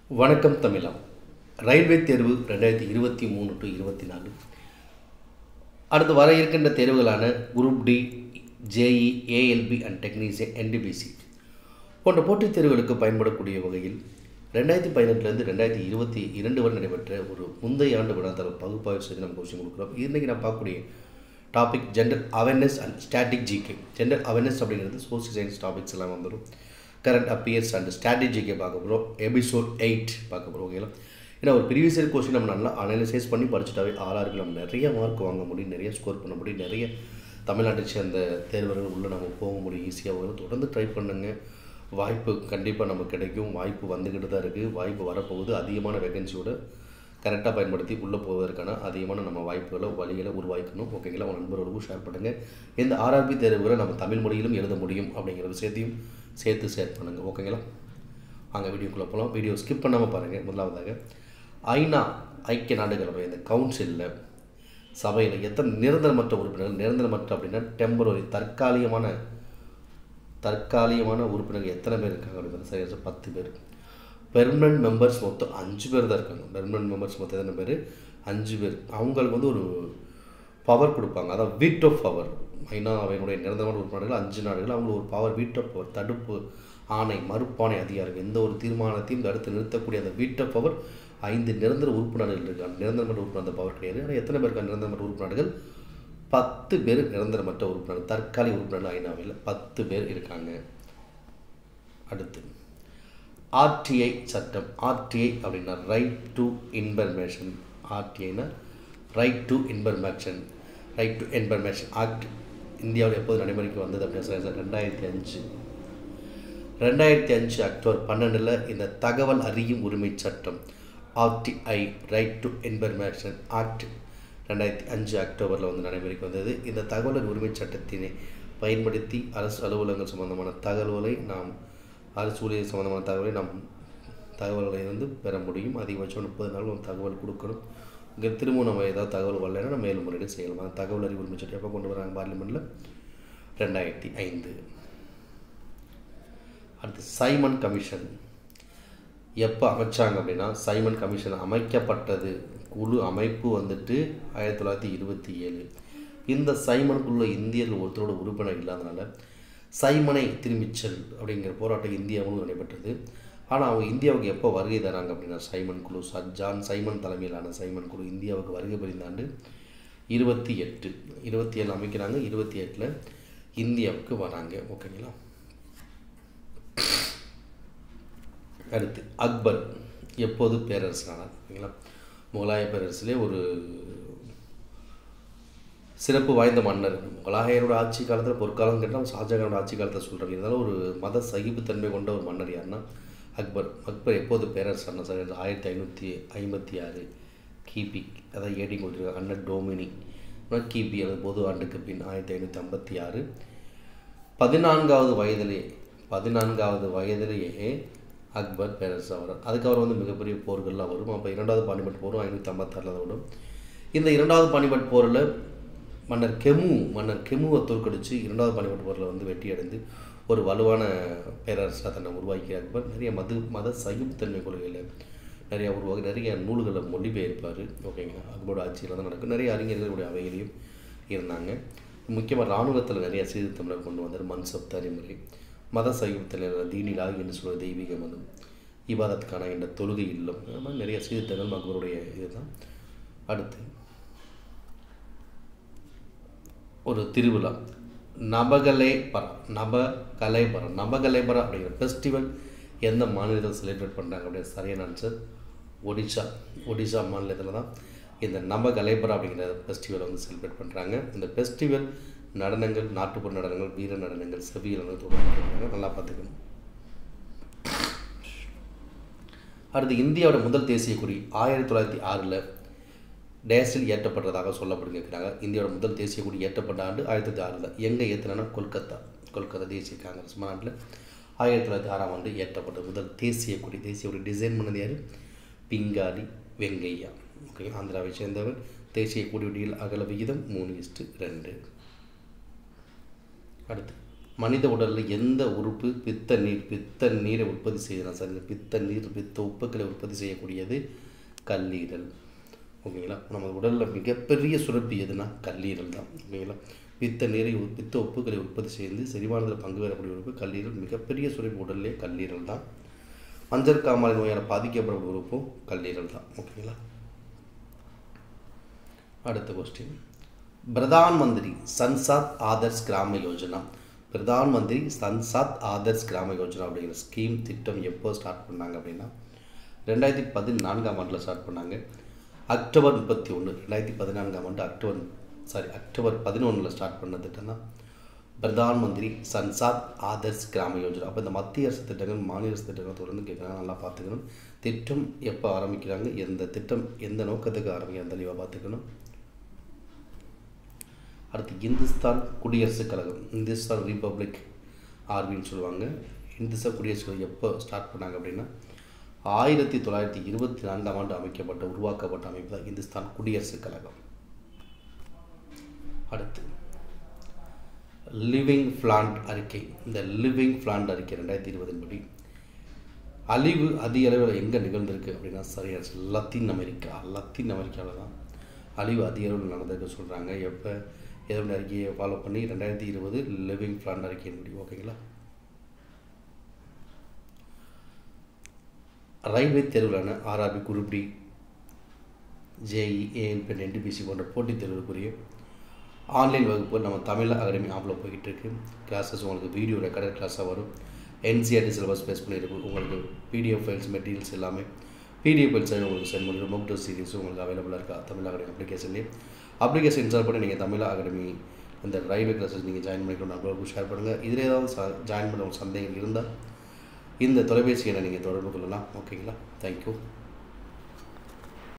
வணக்கம் தமிழா ரயில்வே தேர்வு ரெண்டாயிரத்தி இருபத்தி மூணு டு இருபத்தி நாலு அடுத்து வர இருக்கின்ற தேர்வுகளான group D JE ALP and technician NTPC போன்ற போட்டித் தேர்வுகளுக்கு பயன்படக்கூடிய வகையில் ரெண்டாயிரத்தி பதினெட்டுலேருந்து ரெண்டாயிரத்தி இருபத்தி இரண்டு வரை நடைபெற்ற ஒரு முந்தைய ஆண்டு வினாத்தாள் பகுப்பாய்வு செய்து நம்ம கொஸ்டின் கொடுக்குறோம் இன்றைக்கி நான் பார்க்கக்கூடிய topic gender awareness and static GK gender awareness அப்படிங்கிறது சோசியல் சயின்ஸ் டாபிக்ஸ் எல்லாம் வந்துடும் கரண்ட் அப்பியர்ஸ் அண்ட் ஸ்ட்ராட்டஜிக்கை பார்க்க போகிறோம் எபிசோட் எயிட் பார்க்க போகிறோம் ஓகேங்களா ஏன்னா ஒரு ப்ரீவியஸ் இயர் கொஸ்டின் நம்ம நல்லா அனலைசைஸ் பண்ணி படிச்சுட்டாவே ஆறாருக்கு நம்ம நிறைய மார்க் வாங்க முடியும் நிறைய ஸ்கோர் பண்ண முடியும் நிறைய தமிழ்நாட்டை சேர்ந்த தேர்வர்கள் உள்ளே நம்ம போக முடியும் ஈஸியாக வரும் தொடர்ந்து ட்ரை பண்ணுங்க வாய்ப்பு கண்டிப்பாக நமக்கு கிடைக்கும் வாய்ப்பு வந்துக்கிட்டு தான் இருக்குது வாய்ப்பு வரப்போகுது அதிகமான வேகன்சியோட கரெக்டாக பயன்படுத்தி உள்ளே போவதற்கான அதிகமான நம்ம வாய்ப்புகளை வழிகளை உருவாக்கணும் ஓகேங்களா உங்கள் நண்பர்களுக்கும் ஷேர் பண்ணுங்கள் இந்த ஆர்ஆர்பி தேர்வுகளை நம்ம தமிழ் மொழியிலும் எழுத முடியும் அப்படிங்கிற விஷயத்தையும் சேர்த்து ஷேர் பண்ணுங்கள் ஓகேங்களா அங்கே வீடியோக்குள்ளே போகலாம் வீடியோ ஸ்கிப் பண்ணாமல் பாருங்கள் முதலாவதாக ஐநா ஐக்கிய நாடுகளவை இந்த கவுன்சிலில் சபையில் எத்தனை நிரந்தரமற்ற உறுப்பினர்கள் நிரந்தரமற்ற அப்படின்னா டெம்பரரி தற்காலிகமான தற்காலிகமான உறுப்பினர்கள் எத்தனை பேர் இருக்காங்க அப்படின்னு சரியாக பத்து பேர் பெர்மனன்ட் மெம்பர்ஸ் மொத்தம் அஞ்சு பேர் தான் இருக்காங்க பெர்மனன்ட் மெம்பர்ஸ் மொத்தம் எத்தனை பேர் அஞ்சு பேர் அவங்களுக்கு வந்து ஒரு பவர் கொடுப்பாங்க அதான் வீட் ஆஃப் பவர் ஐநா அவையினுடைய நிரந்தரமான உறுப்பினர்கள் அஞ்சு நாடுகள் அவங்களுக்கு ஒரு பவர் வீட் ஆஃப் பவர் தடுப்பு ஆணை மறுப்பாணை அதிகாரம் எந்த ஒரு தீர்மானத்தையும் தடுத்து நிறுத்தக்கூடிய அந்த வீட் ஆஃப் பவர் ஐந்து நிரந்தர உறுப்பினர்கள் இருக்காங்க நிரந்தரமற்ற உறுப்பினர் அந்த பவர் கிடையாது ஆனால் எத்தனை பேர் இருக்காங்க நிரந்தரமற்ற உறுப்பினர்கள் பத்து பேர் நிரந்தரமற்ற உறுப்பினர் தற்காலிக உறுப்பினர்கள் ஐநாவில் பத்து பேர் இருக்காங்க அடுத்து ஆர்டிஐ சட்டம் ஆர்டிஐ அப்படின்னா ரைட் டு இன்ஃபர்மேஷன் ஆர்டிஐனா right to information right to information act இந்தியாவில் எப்போது நடைமுறைக்கு வந்தது அப்படின்னு சொல்லி ரெண்டாயிரத்தி அஞ்சு ரெண்டாயிரத்தி அஞ்சு அக்டோபர் பன்னெண்டில் இந்த தகவல் அறியும் உரிமை சட்டம் RTI right to information act ரெண்டாயிரத்தி அஞ்சு அக்டோபரில் வந்து நடைமுறைக்கு வந்தது இந்த தகவல் உரிமை சட்டத்தினை பயன்படுத்தி அரசு அலுவலகங்கள் சம்பந்தமான தகவல்களை நாம் அரசு ஊழியர் சம்மந்தமான தகவலை நாம் தகவல்களை வந்து பெற முடியும் அதிகபட்சம் முப்பது நாள் ஒரு தகவல் கொடுக்கணும் இங்கே திரும்ப நம்ம ஏதாவது தகவல் வரலைன்னா நம்ம மேலும் முறையீடு செய்யலாம் அந்த தகவல் அறிவு உரிமை சட்டம் எப்போ கொண்டு வராங்க பார்லிமெண்ட்டில் ரெண்டாயிரத்தி ஐந்து அடுத்து சைமன் கமிஷன் எப்போ அமைச்சாங்க அப்படின்னா சைமன் கமிஷன் அமைக்கப்பட்டது குழு அமைப்பு வந்துட்டு ஆயிரத்தி தொள்ளாயிரத்தி இருபத்தி ஏழு இந்த சைமன் குழு இந்தியர்கள் ஒருத்தரோட உறுப்பினர் இல்லாதனால சைமனை திரும்பிச் செல் அப்படிங்கிற போராட்டம் இந்தியாவும் நடைபெற்றது ஆனால் அவங்க இந்தியாவுக்கு எப்போ வருகை தராங்க அப்படின்னா சைமன் குழு ஜான் சைமன் தலைமையிலான சைமன் குழு இந்தியாவுக்கு வருகை புரிந்த ஆண்டு இருபத்தி எட்டு இருபத்தி ஏழு அமைக்கிறாங்க இருபத்தி எட்டில் இந்தியாவுக்கு வராங்க ஓகேங்களா அடுத்து அக்பர் எப்போது பேரரசனானார் ஓகேங்களா முகலாய பேரரசிலே ஒரு சிறப்பு வாய்ந்த மன்னர் முகலாயரோட ஆட்சி காலத்தில் பொற்காலம் கேட்டால் ஷாஜகானோட ஆட்சி காலத்தில் சொல்கிறாங்க இருந்தாலும் ஒரு மத சகிப்புத்தன்மை கொண்ட ஒரு மன்னர் யாருன்னா அக்பர் அக்பர் எப்போது பேரரசர்னா சார் ஆயிரத்தி ஐநூற்றி ஐம்பத்தி ஆறு கிபி அதாவது ஏடி கொண்டிருக்காங்க அண்ணன் டோமினி கிபி அல்லது பொது ஆண்டுக்கு பின் ஆயிரத்தி ஐநூற்றி ஐம்பத்தி ஆறு பதினான்காவது வயதிலே பதினான்காவது வயதிலேயே அக்பர் பேரரசு ஆகிறார் அதுக்கு அவர் வந்து மிகப்பெரிய போர்கள்லாம் வரும் அப்போ இரண்டாவது பானிபட் போரும் ஐநூற்றி ஐம்பத்தாறில் தான் வரும் இந்த இரண்டாவது பானிபட் போரில் மன்னர் கெமு மன்னர் கெமுவை தோற்கடித்து இரண்டாவது பானிபட் போரில் வந்து வெற்றி அடைந்து ஒரு வலுவான பேரரசாக தன்னை உருவாக்கி அக்பர் நிறைய மது மத சகிப்புத்தன்மை கொள்கையில் நிறைய உருவாக்கி நிறைய நூல்களை மொழிபெயர்ப்பார் ஓகேங்க அக்பரோட ஆட்சியில் தான் நடக்கும் நிறைய அறிஞர்களுடைய அவையிலையும் இருந்தாங்க முக்கியமாக இராணுவத்தில் நிறைய சீர்திருத்தங்களை கொண்டு வந்தார் மன்சப் தரிமுறை மத சகிப்புத்தலைவர் தீனிலாக என்று சொல்வது தெய்வீக மதம் இபாதத்துக்கான என்ற தொழுகை இல்லம் அது மாதிரி நிறைய சீர்திருத்தங்கள் அக்பருடைய இதுதான் அடுத்து ஒரு திருவிழா நபகலேபரா நபகலேபரா நபகலேபரா அப்படிங்கிற ஃபெஸ்டிவல் எந்த மாநிலத்தில் செலிப்ரேட் பண்ணுறாங்க அப்படின்னு சரியான ஆன்சர் ஒடிஷா ஒடிஷா மாநிலத்தில் தான் இந்த நபகலேபரா அப்படிங்கிற ஃபெஸ்டிவல் வந்து செலிப்ரேட் பண்ணுறாங்க இந்த ஃபெஸ்டிவல் நடனங்கள் நாட்டுப்புற நடனங்கள் வீர நடனங்கள் செவியல் தொடர்ந்து நல்லா பார்த்துக்கணும் அடுத்து இந்தியாவோட முதல் தேசிய கொடி ஆயிரத்தி தொள்ளாயிரத்தி ஆறில் டேஸில் ஏற்றப்பட்டதாக சொல்லப்படுங்க இருக்கிறாங்க இந்தியாவோட முதல் தேசிய கொடி ஏற்றப்பட்ட ஆண்டு ஆயிரத்தி தொள்ளாயிரத்தி ஆறில் எங்கே ஏற்றினா கொல்கத்தா கொல்கத்தா தேசிய காங்கிரஸ் மாநாட்டில் ஆயிரத்தி தொள்ளாயிரத்தி ஆறாம் ஆண்டு ஏற்றப்பட்ட முதல் தேசிய கொடி தேசிய கொடி டிசைன் பண்ணது யார் பிங்காலி வெங்கையா ஓகே ஆந்திராவை சேர்ந்தவர் தேசிய கொடியுடியில் அகல விகிதம் மூணு இஸ்ட்டு ரெண்டு அடுத்து மனித உடலில் எந்த உறுப்பு பித்த நீர் பித்த நீரை உற்பத்தி செய்யலாம் சார் இந்த பித்த நீர் பித்த உப்புக்களை உற்பத்தி செய்யக்கூடியது கல்லீரல் ஓகேங்களா நம்ம உடலில் மிகப்பெரிய சுரப்பி எதுனா கல்லீரல் தான் ஓகேங்களா பித்த நீரை உ- பித்த உப்புக்களை உற்பத்தி செய்து செரிமானத்தில் பங்கு பெறக்கூடிய உறுப்பு கல்லீரல் மிகப்பெரிய சுரப்பி உடல்லே கல்லீரல் தான் மஞ்சள் காமாலை நோயால் பாதிக்கப்படக்கூடிய உறுப்பும் கல்லீரல் தான் ஓகேங்களா அடுத்த கொஸ்டின் பிரதான் மந்திரி சன்சாத் ஆதர்ஸ் கிராம யோஜனா பிரதான் மந்திரி சன்சாத் ஆதர்ஸ் கிராம யோஜனா அப்படிங்கிற ஸ்கீம் திட்டம் எப்போ ஸ்டார்ட் பண்ணாங்க அப்படின்னா ரெண்டாயிரத்தி பதினான்காம் ஆண்டில் ஸ்டார்ட் பண்ணாங்க அக்டோபர் முப்பத்தி ஒன்று ரெண்டாயிரத்தி பதினான்காம் ஆண்டு அக்டோபர் சாரி அக்டோபர் பதினொன்றில் ஸ்டார்ட் பண்ண திட்டம் தான் பிரதான் மந்திரி சன்சாத் ஆதர்ஸ் கிராம யோஜனா அப்போ இந்த மத்திய அரசு திட்டங்கள் மாநில அரசு திட்டங்கள் தொடர்ந்து கேட்குறாங்க நல்லா பார்த்துக்கணும் திட்டம் எப்போ ஆரம்பிக்கிறாங்க எந்த திட்டம் எந்த நோக்கத்துக்கு ஆரம்பிக்கிறாங்க தெளிவாக பார்த்துக்கணும் அடுத்து இந்துஸ்தான் குடியரசுக் கழகம் இந்துஸ்தான் ரிப்பப்ளிக் ஆர்மின்னு சொல்லுவாங்க இந்துஸ்தான் குடியரசுக் கழகம் எப்போ ஸ்டார்ட் பண்ணாங்க அப்படின்னா ஆயிரத்தி தொள்ளாயிரத்தி இருபத்தி நான்காம் ஆண்டு அமைக்கப்பட்ட உருவாக்கப்பட்ட அமைப்பு தான் இந்துஸ்தான் குடியரசுக் கழகம் அடுத்து லிவிங் பிளான்ட் அறிக்கை இந்த லிவிங் பிளான்ட் அறிக்கை ரெண்டாயிரத்தி இருபதின் படி அழிவு அதிக அளவில் எங்கே நிகழ்ந்திருக்கு அப்படின்னா சரியாக லத்தீன் அமெரிக்கா லத்தீன் அமெரிக்காவில் தான் அழிவு அதிக அளவில் நடந்திருக்கு சொல்கிறாங்க எப்போ எதோட அறிக்கையை ஃபாலோ பண்ணி ரெண்டாயிரத்தி இருபது லிவிங் பிளான்ட் அறிக்கையின் படி ஓகேங்களா ரயில்வே தேர்விலான ஆர்ஆர்பி குரூப் டி ஜேஇ ஏஎன்பென் என்டிபிசி போன்ற போட்டித் தேர்வுக்குரிய ஆன்லைன் வகுப்பு நம்ம தமிழ் அகாடமி ஆப்பில் போய்கிட்டு இருக்கு கிளாஸஸ் உங்களுக்கு வீடியோ ரெக்கார்டட் கிளாஸாக வரும் என்சிஆர்டி சிலபஸ் பேஸ் பண்ணியிருக்கு உங்களுக்கு பிடிஎஃப் ஃபைல்ஸ் மெட்டீரியல்ஸ் எல்லாமே பிடிஎஃப் ஃபைல்ஸ் உங்களுக்கு சென்ட் பண்ணி மோக் டெஸ்ட் சீரிஸ் உங்களுக்கு அவைலபிளாக இருக்கா தமிழ் அகாடமி அப்ளிகேஷன்லேயே அப்ளிகேஷன் இன்ஸ்டால் பண்ணி நீங்கள் தமிழ் அகாடமி இந்த ரயில்வே கிளாஸஸ் நீங்கள் ஜாயின் பண்ணிக்கணும் நண்பர்களுக்கு ஷேர் பண்ணுங்கள் இதில் ஏதாவது ச ஜாயின் பண்ண உங்களுக்கு சந்தேகம் இருந்தால் இந்த தொலைபேசி எண்ணை நீங்கள் தொடர்பு கொள்ளலாம் ஓகேங்களா தேங்க்யூ